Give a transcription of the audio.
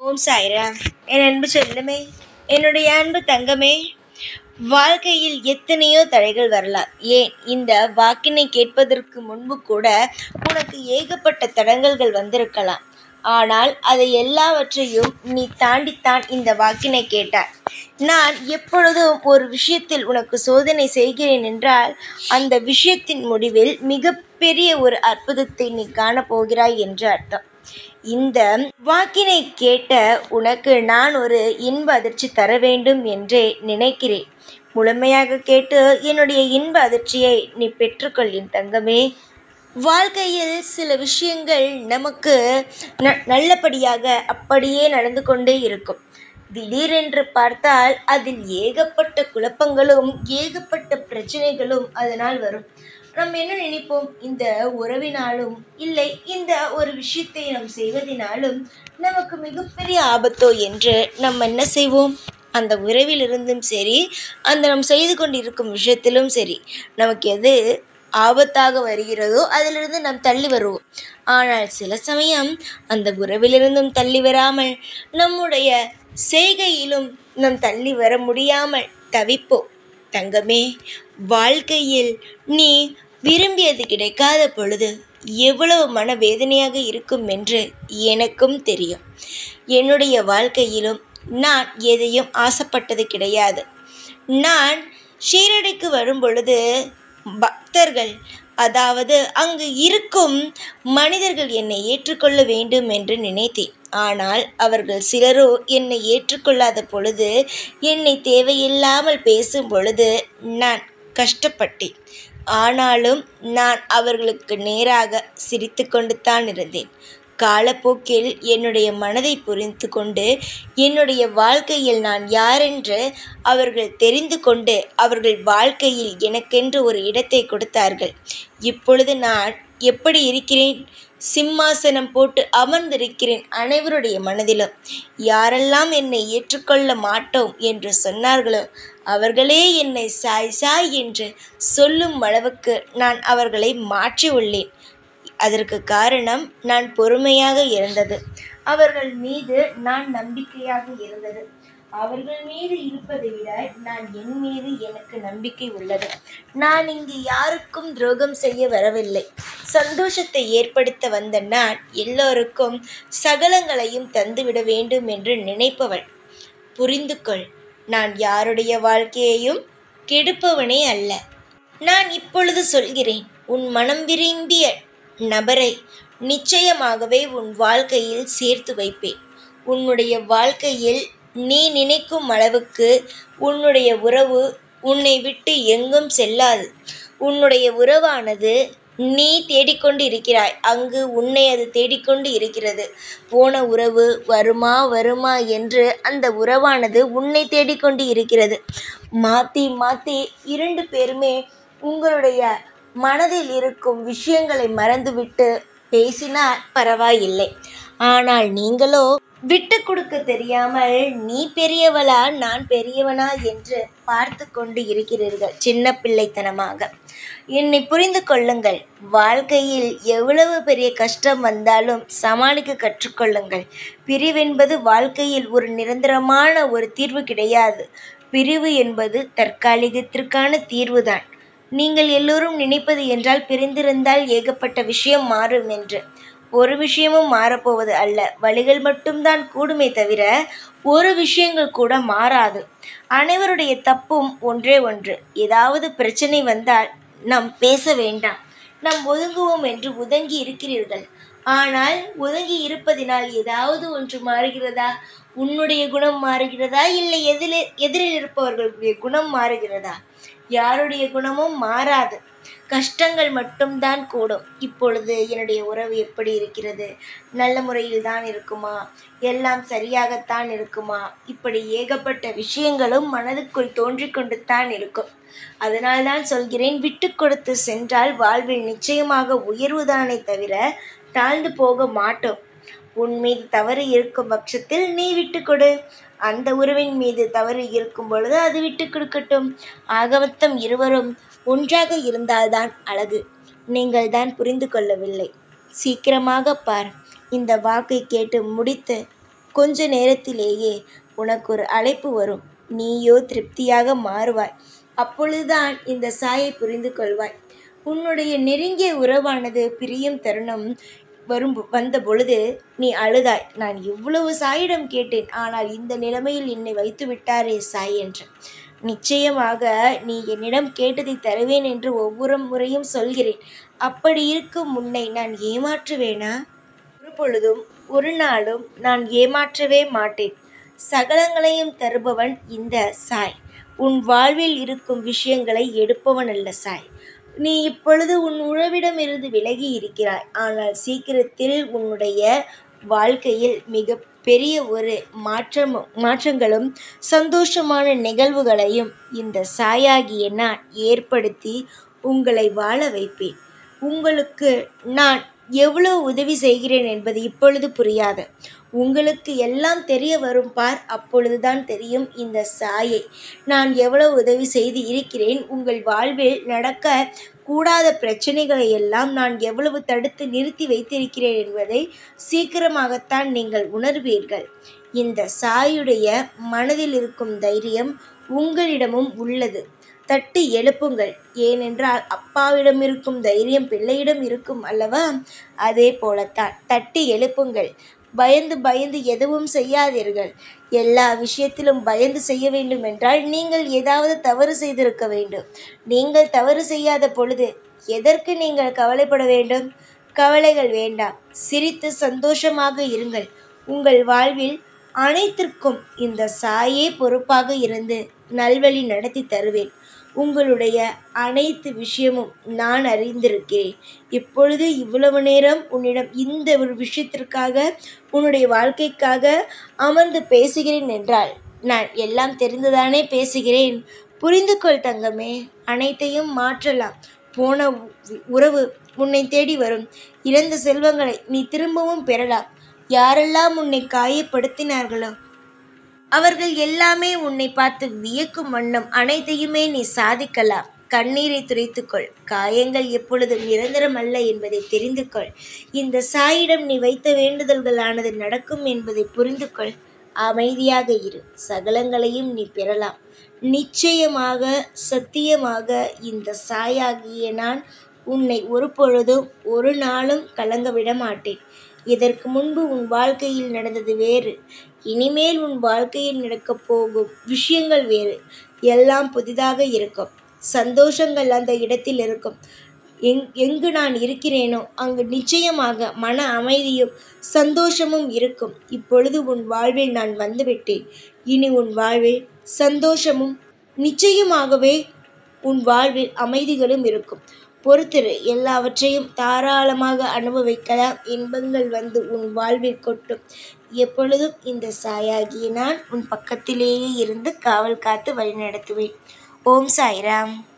ஓம் சாய்ராம் என் அன்பு செல்லமே என்னுடைய அன்பு தங்கமே வாழ்க்கையில் எத்தனையோ தடைகள் வரலாம் ஏன் இந்த வாக்கினை கேட்பதற்கு முன்பு கூட உனக்கு ஏகப்பட்ட தடங்கல்கள் வந்திருக்கலாம் ஆனால் அதை எல்லாவற்றையும் நீ தாண்டித்தான் இந்த வாக்கினை கேட்டாய் நான் எப்பொழுதும் ஒரு விஷயத்தில் உனக்கு சோதனை செய்கிறேன் என்றால் அந்த விஷயத்தின் முடிவில் மிகப்பெரிய ஒரு அற்புதத்தை நீ காணப்போகிறாய் என்று அர்த்தம் இந்த வாக்கினை கேட்ட உனக்கு நான் ஒரு இன்ப அதிர்ச்சி தர வேண்டும் என்றே நினைக்கிறேன் முழுமையாக கேட்டு என்னுடைய இன்ப அதிர்ச்சியை நீ பெற்றுக்கொள் என் தங்கமே வாழ்க்கையில் சில விஷயங்கள் நமக்கு ந நல்லபடியாக அப்படியே நடந்து கொண்டே இருக்கும் திடீரென்று பார்த்தால் அதில் ஏகப்பட்ட குழப்பங்களும் ஏகப்பட்ட பிரச்சனைகளும் அதனால் வரும் நம்ம என்ன நினைப்போம் இந்த உறவினாலும் இல்லை இந்த ஒரு விஷயத்தை நாம் செய்வதினாலும் நமக்கு மிகப்பெரிய ஆபத்தோ என்று நம்ம என்ன செய்வோம் அந்த உறவிலிருந்தும் சரி அந்த நாம் செய்து கொண்டிருக்கும் விஷயத்திலும் சரி நமக்கு எது ஆபத்தாக வருகிறதோ அதிலிருந்து நாம் தள்ளி வருவோம் ஆனால் சில சமயம் அந்த உறவிலிருந்தும் தள்ளி வராமல் நம்முடைய செய்கையிலும் நாம் தள்ளி வர முடியாமல் தவிப்போம் தங்கமே வாழ்க்கையில் நீ விரும்பியது கிடைக்காத பொழுது எவ்வளவு மனவேதனையாக இருக்கும் என்று எனக்கும் தெரியும் என்னுடைய வாழ்க்கையிலும் நான் எதையும் ஆசைப்பட்டது கிடையாது நான் ஷீரடிக்கு வரும் பொழுது பக்தர்கள் அதாவது அங்கு இருக்கும் மனிதர்கள் என்னை ஏற்றுக்கொள்ள வேண்டும் என்று நினைத்தேன் ஆனால் அவர்கள் சிலரோ என்னை ஏற்றுக்கொள்ளாத பொழுது என்னை தேவையில்லாமல் பேசும் பொழுது நான் கஷ்டப்பட்டேன் ஆனாலும் நான் அவர்களுக்கு நேராக சிரித்து கொண்டு தான் இருந்தேன் காலப்போக்கில் என்னுடைய மனதை புரிந்து கொண்டு என்னுடைய வாழ்க்கையில் நான் யாரென்று அவர்கள் தெரிந்து கொண்டு அவர்கள் வாழ்க்கையில் எனக்கென்று ஒரு இடத்தை கொடுத்தார்கள் இப்பொழுது நான் எப்படி இருக்கிறேன் சிம்மாசனம் போட்டு அமர்ந்திருக்கிறேன் அனைவருடைய மனதிலும் யாரெல்லாம் என்னை ஏற்றுக்கொள்ள மாட்டோம் என்று சொன்னார்களோ அவர்களே என்னை சாய் சாய் என்று சொல்லும் அளவுக்கு நான் அவர்களை மாற்றி உள்ளேன் அதற்கு காரணம் நான் பொறுமையாக இருந்தது அவர்கள் மீது நான் நம்பிக்கையாக இருந்தது அவர்கள் மீது இருப்பதை விட நான் என் மீது எனக்கு நம்பிக்கை உள்ளது நான் இங்கு யாருக்கும் துரோகம் செய்ய வரவில்லை சந்தோஷத்தை ஏற்படுத்த வந்த நான் எல்லோருக்கும் சகலங்களையும் தந்துவிட வேண்டும் என்று நினைப்பவள் புரிந்து கொள் நான் யாருடைய வாழ்க்கையையும் கெடுப்பவனே அல்ல நான் இப்பொழுது சொல்கிறேன் உன் மனம் விரும்பிய நபரை நிச்சயமாகவே உன் வாழ்க்கையில் சேர்த்து வைப்பேன் உன்னுடைய வாழ்க்கையில் நீ நினைக்கும் அளவுக்கு உன்னுடைய உறவு உன்னை விட்டு எங்கும் செல்லாது உன்னுடைய உறவானது நீ தேடிக்கொண்டு இருக்கிறாய் அங்கு உன்னை அது தேடிக்கொண்டு இருக்கிறது போன உறவு வருமா வருமா என்று அந்த உறவானது உன்னை தேடிக்கொண்டு இருக்கிறது மாற்றி மாற்றி இரண்டு பேருமே உங்களுடைய மனதில் இருக்கும் விஷயங்களை மறந்துவிட்டு பேசினால் பரவாயில்லை ஆனால் நீங்களோ விட்டு கொடுக்க தெரியாமல் நீ பெரியவளா நான் பெரியவனா என்று பார்த்து கொண்டு இருக்கிறீர்கள் சின்ன பிள்ளைத்தனமாக என்னை புரிந்து கொள்ளுங்கள் வாழ்க்கையில் எவ்வளவு பெரிய கஷ்டம் வந்தாலும் சமாளிக்க கற்றுக்கொள்ளுங்கள் பிரிவென்பது வாழ்க்கையில் ஒரு நிரந்தரமான ஒரு தீர்வு கிடையாது பிரிவு என்பது தற்காலிகத்திற்கான தீர்வுதான் நீங்கள் எல்லோரும் நினைப்பது என்றால் பிரிந்திருந்தால் ஏகப்பட்ட விஷயம் மாறும் என்று ஒரு விஷயமும் மாறப்போவது அல்ல வழிகள் மட்டும்தான் கூடுமே தவிர ஒரு விஷயங்கள் கூட மாறாது அனைவருடைய தப்பும் ஒன்றே ஒன்று ஏதாவது பிரச்சனை வந்தால் நாம் பேச வேண்டாம் நாம் ஒதுங்குவோம் என்று ஒதுங்கி இருக்கிறீர்கள் ஆனால் ஒதுங்கி இருப்பதினால் ஏதாவது ஒன்று மாறுகிறதா உன்னுடைய குணம் மாறுகிறதா இல்லை எதிரில் எதிரில் இருப்பவர்களுடைய குணம் மாறுகிறதா யாருடைய குணமும் மாறாது கஷ்டங்கள் மட்டும்தான் கூடும் இப்பொழுது என்னுடைய உறவு எப்படி இருக்கிறது நல்ல முறையில் தான் இருக்குமா எல்லாம் சரியாகத்தான் இருக்குமா இப்படி ஏகப்பட்ட விஷயங்களும் மனதுக்குள் தோன்றிக்கொண்டு தான் இருக்கும் அதனால்தான் சொல்கிறேன் விட்டு கொடுத்து சென்றால் வாழ்வில் நிச்சயமாக உயர்வுதானே தவிர தாழ்ந்து போக மாட்டோம் உன் மீது தவறு இருக்கும் பட்சத்தில் நீ விட்டு கொடு அந்த உறவின் மீது தவறு இருக்கும் பொழுது அது விட்டு கொடுக்கட்டும் ஆகமொத்தம் இருவரும் ஒன்றாக இருந்தால்தான் அழகு நீங்கள் தான் புரிந்து கொள்ளவில்லை சீக்கிரமாக பார் இந்த வாக்கை கேட்டு முடித்து கொஞ்ச நேரத்திலேயே உனக்கு ஒரு அழைப்பு வரும் நீயோ திருப்தியாக மாறுவாய் அப்பொழுதுதான் இந்த சாயை புரிந்து கொள்வாய் உன்னுடைய நெருங்கிய உறவானது பிரியும் தருணம் வரும் வந்த பொழுது நீ அழுதாய் நான் இவ்வளவு சாயிடம் கேட்டேன் ஆனால் இந்த நிலைமையில் என்னை வைத்து விட்டாரே சாய் என்று நிச்சயமாக நீ என்னிடம் கேட்டதை தருவேன் என்று ஒவ்வொரு முறையும் சொல்கிறேன் அப்படி இருக்கும் முன்னை நான் ஏமாற்றுவேனா ஒரு பொழுதும் ஒரு நாளும் நான் ஏமாற்றவே மாட்டேன் சகலங்களையும் தருபவன் இந்த சாய் உன் வாழ்வில் இருக்கும் விஷயங்களை எடுப்பவன் அல்ல சாய் நீ இப்பொழுது உன் உறவிடம் இருந்து விலகி இருக்கிறாய் ஆனால் சீக்கிரத்தில் உன்னுடைய வாழ்க்கையில் மிக பெரிய ஒரு மாற்றமும் மாற்றங்களும் சந்தோஷமான நிகழ்வுகளையும் இந்த சாயாகிய நான் ஏற்படுத்தி உங்களை வாழ வைப்பேன் உங்களுக்கு நான் எவ்வளோ உதவி செய்கிறேன் என்பது இப்பொழுது புரியாது உங்களுக்கு எல்லாம் தெரிய வரும் பார் அப்பொழுதுதான் தெரியும் இந்த சாயை நான் எவ்வளவு உதவி செய்து இருக்கிறேன் உங்கள் வாழ்வில் நடக்க கூடாத பிரச்சனைகளை எல்லாம் நான் எவ்வளவு தடுத்து நிறுத்தி வைத்திருக்கிறேன் என்பதை சீக்கிரமாகத்தான் நீங்கள் உணர்வீர்கள் இந்த சாயுடைய மனதில் இருக்கும் தைரியம் உங்களிடமும் உள்ளது தட்டி எழுப்புங்கள் ஏனென்றால் அப்பாவிடம் இருக்கும் தைரியம் பிள்ளையிடம் இருக்கும் அல்லவா அதே போலத்தான் தட்டி எழுப்புங்கள் பயந்து பயந்து எதுவும் செய்யாதீர்கள் எல்லா விஷயத்திலும் பயந்து செய்ய வேண்டும் என்றால் நீங்கள் ஏதாவது தவறு செய்திருக்க வேண்டும் நீங்கள் தவறு செய்யாத பொழுது எதற்கு நீங்கள் கவலைப்பட வேண்டும் கவலைகள் வேண்டாம் சிரித்து சந்தோஷமாக இருங்கள் உங்கள் வாழ்வில் அனைத்திற்கும் இந்த சாயே பொறுப்பாக இருந்து நல்வழி நடத்தி தருவேன் உங்களுடைய அனைத்து விஷயமும் நான் அறிந்திருக்கிறேன் இப்பொழுது இவ்வளவு நேரம் உன்னிடம் இந்த ஒரு விஷயத்திற்காக உன்னுடைய வாழ்க்கைக்காக அமர்ந்து பேசுகிறேன் என்றால் நான் எல்லாம் தெரிந்துதானே பேசுகிறேன் புரிந்து கொள் தங்கமே அனைத்தையும் மாற்றலாம் போன உ- உறவு உன்னை தேடி வரும் இழந்த செல்வங்களை நீ திரும்பவும் பெறலாம் யாரெல்லாம் உன்னை காயப்படுத்தினார்களோ அவர்கள் எல்லாமே உன்னை பார்த்து வியக்கும் வண்ணம் அனைத்தையுமே நீ சாதிக்கலாம் கண்ணீரை துடைத்துக்கொள் காயங்கள் எப்பொழுதும் நிரந்தரம் அல்ல என்பதை தெரிந்து கொள் இந்த சாயிடம் நீ வைத்த வேண்டுதல்களானது நடக்கும் என்பதை புரிந்து கொள் அமைதியாக இரு சகலங்களையும் நீ பெறலாம் நிச்சயமாக சத்தியமாக இந்த சாயாகிய நான் உன்னை ஒரு பொழுதும் ஒரு நாளும் கலங்க விட மாட்டேன் இதற்கு முன்பு உன் வாழ்க்கையில் நடந்தது வேறு இனிமேல் உன் வாழ்க்கையில் நடக்கப் போகும் விஷயங்கள் வேறு எல்லாம் புதிதாக இருக்கும் சந்தோஷங்கள் அந்த இடத்தில் இருக்கும் எங் எங்கு நான் இருக்கிறேனோ அங்கு நிச்சயமாக மன அமைதியும் சந்தோஷமும் இருக்கும் இப்பொழுது உன் வாழ்வில் நான் வந்துவிட்டேன் இனி உன் வாழ்வில் சந்தோஷமும் நிச்சயமாகவே உன் வாழ்வில் அமைதிகளும் இருக்கும் பொறுத்திரு எல்லாவற்றையும் தாராளமாக அனுபவிக்கலாம் இன்பங்கள் வந்து உன் வாழ்வில் கொட்டும் எப்பொழுதும் இந்த சாயாகிய நான் உன் பக்கத்திலேயே இருந்து காவல் காத்து வழிநடத்துவேன் ஓம் சாய்ராம்